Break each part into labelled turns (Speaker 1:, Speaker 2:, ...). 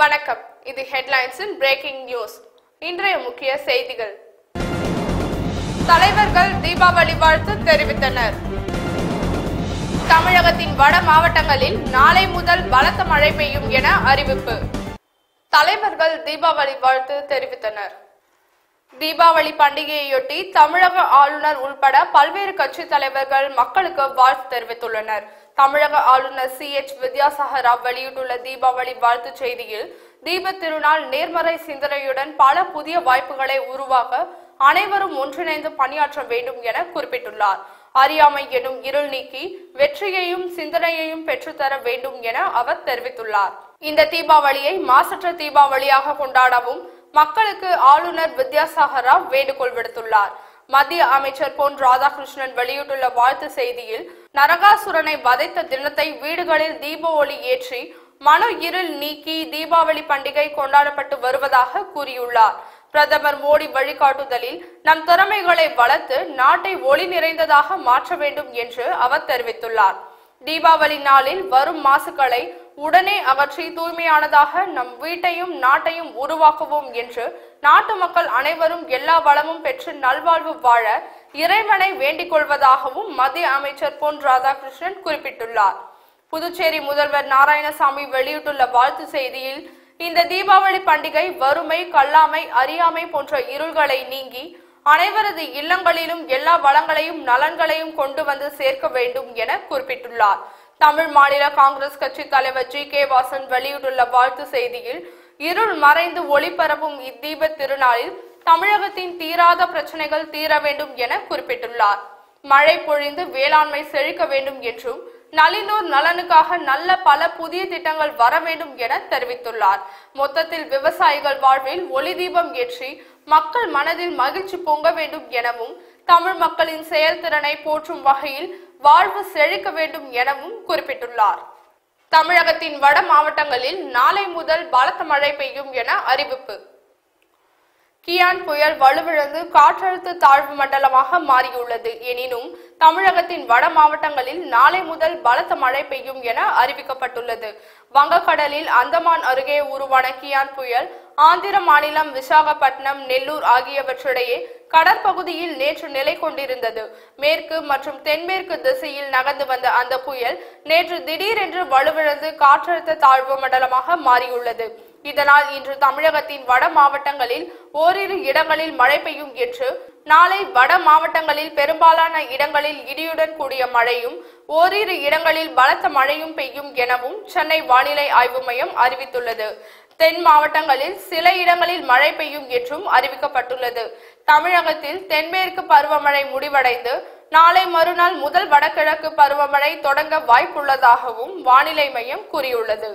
Speaker 1: வணக்கம் இது ஹெட்லைன்ஸின் breaking news இன்றைய முக்கிய செய்திகள் தலைவர்கள் தீபாவளி வாழ்த்து தெரிவித்தனர் தமிழகத்தின் வட மாவட்டங்களில் நாளை முதல் பலத்த மழை பெய்யும் என அறிவிப்பு தலைவர்கள் தீபாவளி வாழ்த்து தெரிவித்தனர் தீபாவளி பண்டிகையையொட்டி தமிழக ஆளுநர் உள்பட பல்வேறு கட்சி தலைவர்கள் மக்களுக்கு வாழ்த்து தெரிவித்துள்ளனர் தமிழக ஆளுநர் சி எச் வித்யாசாகர் ராவ் வெளியிட்டுள்ள தீபாவளி வாழ்த்துச் செய்தியில் தீபத் திருநாள் நேர்மறை சிந்தனையுடன் பல புதிய வாய்ப்புகளை உருவாக்க அனைவரும் ஒன்றிணைந்து பணியாற்ற வேண்டும் என குறிப்பிட்டுள்ளார் அறியாமை எனும் இருள் நீக்கி வெற்றியையும் சிந்தனையையும் பெற்றுத்தர வேண்டும் என அவர் தெரிவித்துள்ளார் இந்த தீபாவளியை மாசற்ற தீபாவளியாக கொண்டாடவும் மக்களுக்கு ஆளுநர் வித்யாசாகர் ராவ் வேண்டுகோள் விடுத்துள்ளார் மத்திய அமைச்சர் பொன் ராதாகிருஷ்ணன் வெளியிட்டுள்ள வாழ்த்து செய்தியில் நரகாசுரனை வதைத்த தினத்தை வீடுகளில் தீப ஒளி ஏற்றி மன இருள் நீக்கி தீபாவளி பண்டிகை கொண்டாடப்பட்டு வருவதாக கூறியுள்ளார் பிரதமர் மோடி வழிகாட்டுதலில் நம் திறமைகளை வளர்த்து நாட்டை ஒளி நிறைந்ததாக மாற்ற வேண்டும் என்று அவர் தெரிவித்துள்ளார் தீபாவளி நாளில் வரும் மாசுக்களை உடனே அகற்றி தூய்மையானதாக நம் வீட்டையும் நாட்டையும் உருவாக்குவோம் என்று நாட்டு மக்கள் அனைவரும் எல்லா வளமும் பெற்று நல்வாழ்வு வாழ இறைவனை வேண்டிக் கொள்வதாகவும் மத்திய அமைச்சர் பொன் ராதாகிருஷ்ணன் குறிப்பிட்டுள்ளார் புதுச்சேரி முதல்வர் நாராயணசாமி வெளியிட்டுள்ள வாழ்த்து செய்தியில் இந்த தீபாவளி பண்டிகை வறுமை கல்லாமை அறியாமை போன்ற இருள்களை நீங்கி அனைவரது இல்லங்களிலும் எல்லா வளங்களையும் நலன்களையும் கொண்டு வந்து சேர்க்க வேண்டும் என குறிப்பிட்டுள்ளார் தமிழ் மாநில காங்கிரஸ் கட்சி தலைவர் ஜி கே வாசன் வெளியிட்டுள்ள வாழ்த்து செய்தியில் இருள் மறைந்து ஒளிபரப்பும் இத்தீப திருநாளில் தமிழகத்தின் தீராத பிரச்சனைகள் தீர வேண்டும் என குறிப்பிட்டுள்ளார் மழை பொழிந்து வேளாண்மை செழிக்க வேண்டும் என்றும் நலிந்தோர் நலனுக்காக நல்ல பல புதிய திட்டங்கள் வர வேண்டும் என தெரிவித்துள்ளார் மொத்தத்தில் விவசாயிகள் வாழ்வில் ஒளி தீபம் ஏற்றி மக்கள் மனதில் மகிழ்ச்சி பொங்க வேண்டும் எனவும் தமிழ் மக்களின் செயல்திறனை போற்றும் வகையில் வாழ்வு செழிக்க வேண்டும் எனவும் குறிப்பிட்டுள்ளார் தமிழகத்தின் வட மாவட்டங்களில் நாளை முதல் பலத்த மழை பெய்யும் என அறிவிப்பு கியான் புயல் வலுவிழந்து காற்றழுத்த தாழ்வு மண்டலமாக மாறியுள்ளது எனினும் தமிழகத்தின் வட மாவட்டங்களில் நாளை முதல் பலத்த மழை பெய்யும் என அறிவிக்கப்பட்டுள்ளது வங்கக்கடலில் அந்தமான் அருகே உருவான கியான் புயல் ஆந்திர மாநிலம் விசாகப்பட்டினம் நெல்லூர் ஆகியவற்றிடையே கடற்பகுதியில் நேற்று நிலை கொண்டிருந்தது மேற்கு மற்றும் தென்மேற்கு திசையில் நகர்ந்து வந்த அந்த புயல் நேற்று திடீரென்று வலுவிழந்து காற்றழுத்த தாழ்வு மண்டலமாக மாறியுள்ளது இதனால் இன்று தமிழகத்தின் வட மாவட்டங்களில் ஓரிரு இடங்களில் மழை பெய்யும் என்று நாளை வட மாவட்டங்களில் பெரும்பாலான இடங்களில் இடியுடன் கூடிய மழையும் ஓரிரு இடங்களில் பலத்த மழையும் பெய்யும் எனவும் சென்னை வானிலை ஆய்வு மையம் அறிவித்துள்ளது தென் மாவட்டங்களில் சில இடங்களில் மழை பெய்யும் என்றும் அறிவிக்கப்பட்டுள்ளது தமிழகத்தில் தென்மேற்கு பருவமழை முடிவடைந்து நாளை மறுநாள் முதல் வடகிழக்கு பருவமழை தொடங்க வாய்ப்புள்ளதாகவும் வானிலை மையம் கூறியுள்ளது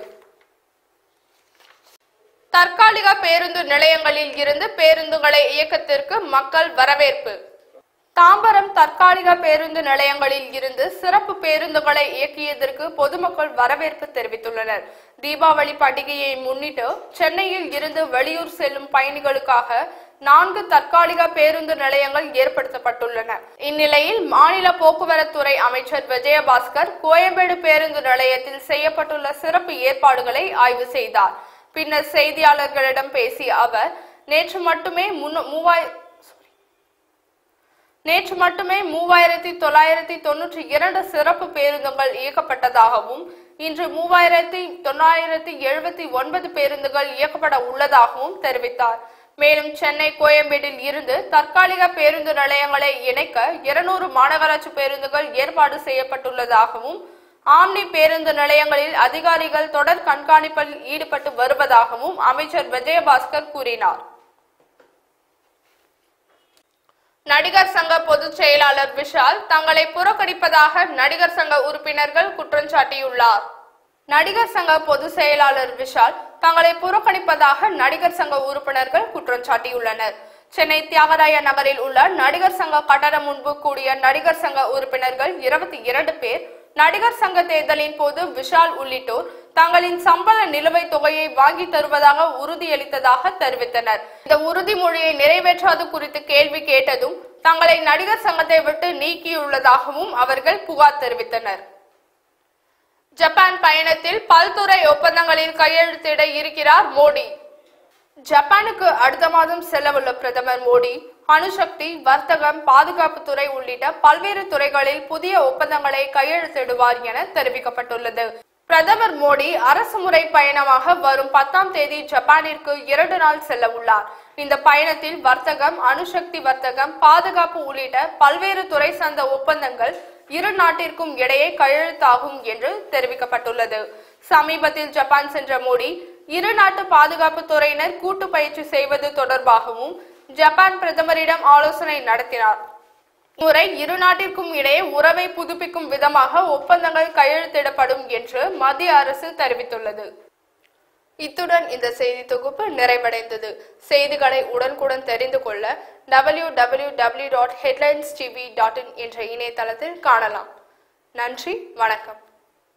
Speaker 1: தற்காலிக பேருந்து நிலையங்களில் இருந்து பேருந்துகளை இயக்கத்திற்கு மக்கள் வரவேற்பு தாம்பரம் தற்காலிக பேருந்து நிலையங்களில் இருந்து சிறப்பு பேருந்துகளை இயக்கியதற்கு பொதுமக்கள் வரவேற்பு தெரிவித்துள்ளனர் தீபாவளி பண்டிகையை முன்னிட்டு சென்னையில் இருந்து வெளியூர் செல்லும் பயணிகளுக்காக நான்கு தற்காலிக பேருந்து நிலையங்கள் ஏற்படுத்தப்பட்டுள்ளன இந்நிலையில் மாநில போக்குவரத்துறை அமைச்சர் விஜயபாஸ்கர் கோயம்பேடு பேருந்து நிலையத்தில் செய்யப்பட்டுள்ள சிறப்பு ஏற்பாடுகளை ஆய்வு செய்தார் பின்னர் செய்தியாளர்களிடம் பேசிய அவர் நேற்று மட்டுமே முன்னு- மூவாய் நேற்று மட்டுமே மூவாயிரத்தி தொள்ளாயிரத்தி தொன்னூற்றி இரண்டு சிறப்பு பேருந்துகள் இயக்கப்பட்டதாகவும் இன்று மூவாயிரத்தி தொள்ளாயிரத்தி எழுபத்தி ஒன்பது பேருந்துகள் இயக்கப்பட உள்ளதாகவும் தெரிவித்தார் மேலும் சென்னை கோயம்பேட்டில் இருந்து தற்காலிக பேருந்து நிலையங்களை இணைக்க இருநூறு மாநகராட்சி பேருந்துகள் ஏற்பாடு செய்யப்பட்டுள்ளதாகவும் ஆம்னி பேருந்து நிலையங்களில் அதிகாரிகள் தொடர் கண்காணிப்பில் ஈடுபட்டு வருவதாகவும் அமைச்சர் விஜயபாஸ்கர் கூறினார் நடிகர் சங்க பொதுச் செயலாளர் விஷால் தங்களை புறக்கணிப்பதாக நடிகர் சங்க உறுப்பினர்கள் குற்றம் சாட்டியுள்ளார் நடிகர் சங்க பொதுச் செயலாளர் விஷால் தங்களை புறக்கணிப்பதாக நடிகர் சங்க உறுப்பினர்கள் குற்றம் சாட்டியுள்ளனர் சென்னை தியாகராய நகரில் உள்ள நடிகர் சங்க கட்டடம் முன்பு கூடிய நடிகர் சங்க உறுப்பினர்கள் இருபத்தி இரண்டு பேர் நடிகர் சங்க தேர்தலின் போது விஷால் உள்ளிட்டோர் தங்களின் சம்பள நிலுவைத் தொகையை வாங்கி தருவதாக உறுதியளித்ததாக தெரிவித்தனர் இந்த உறுதிமொழியை நிறைவேற்றாது குறித்து கேள்வி கேட்டதும் தங்களை நடிகர் சங்கத்தை விட்டு நீக்கியுள்ளதாகவும் அவர்கள் புகார் தெரிவித்தனர் ஜப்பான் பயணத்தில் பல்துறை ஒப்பந்தங்களில் கையெழுத்திட இருக்கிறார் மோடி ஜப்பானுக்கு அடுத்த மாதம் செல்லவுள்ள பிரதமர் மோடி அணுசக்தி வர்த்தகம் பாதுகாப்புத்துறை உள்ளிட்ட பல்வேறு துறைகளில் புதிய ஒப்பந்தங்களை கையெழுத்திடுவார் என தெரிவிக்கப்பட்டுள்ளது பிரதமர் மோடி அரசு முறை பயணமாக வரும் பத்தாம் தேதி ஜப்பானிற்கு இரண்டு நாள் செல்ல உள்ளார் இந்த பயணத்தில் வர்த்தகம் அணுசக்தி வர்த்தகம் பாதுகாப்பு உள்ளிட்ட பல்வேறு துறை சார்ந்த ஒப்பந்தங்கள் இரு நாட்டிற்கும் இடையே கையெழுத்தாகும் என்று தெரிவிக்கப்பட்டுள்ளது சமீபத்தில் ஜப்பான் சென்ற மோடி இரு நாட்டு பாதுகாப்பு துறையினர் கூட்டு பயிற்சி செய்வது தொடர்பாகவும் ஜப்பான் பிரதமரிடம் ஆலோசனை நடத்தினார் முறை இரு நாட்டிற்கும் இடையே உறவை புதுப்பிக்கும் விதமாக ஒப்பந்தங்கள் கையெழுத்திடப்படும் என்று மத்திய அரசு தெரிவித்துள்ளது இத்துடன் இந்த செய்தி தொகுப்பு நிறைவடைந்தது செய்திகளை உடனுக்குடன் தெரிந்து கொள்ள W W W dot headlines TV dot in என்ற இணையதளத்தில் காணலாம் நன்றி வணக்கம்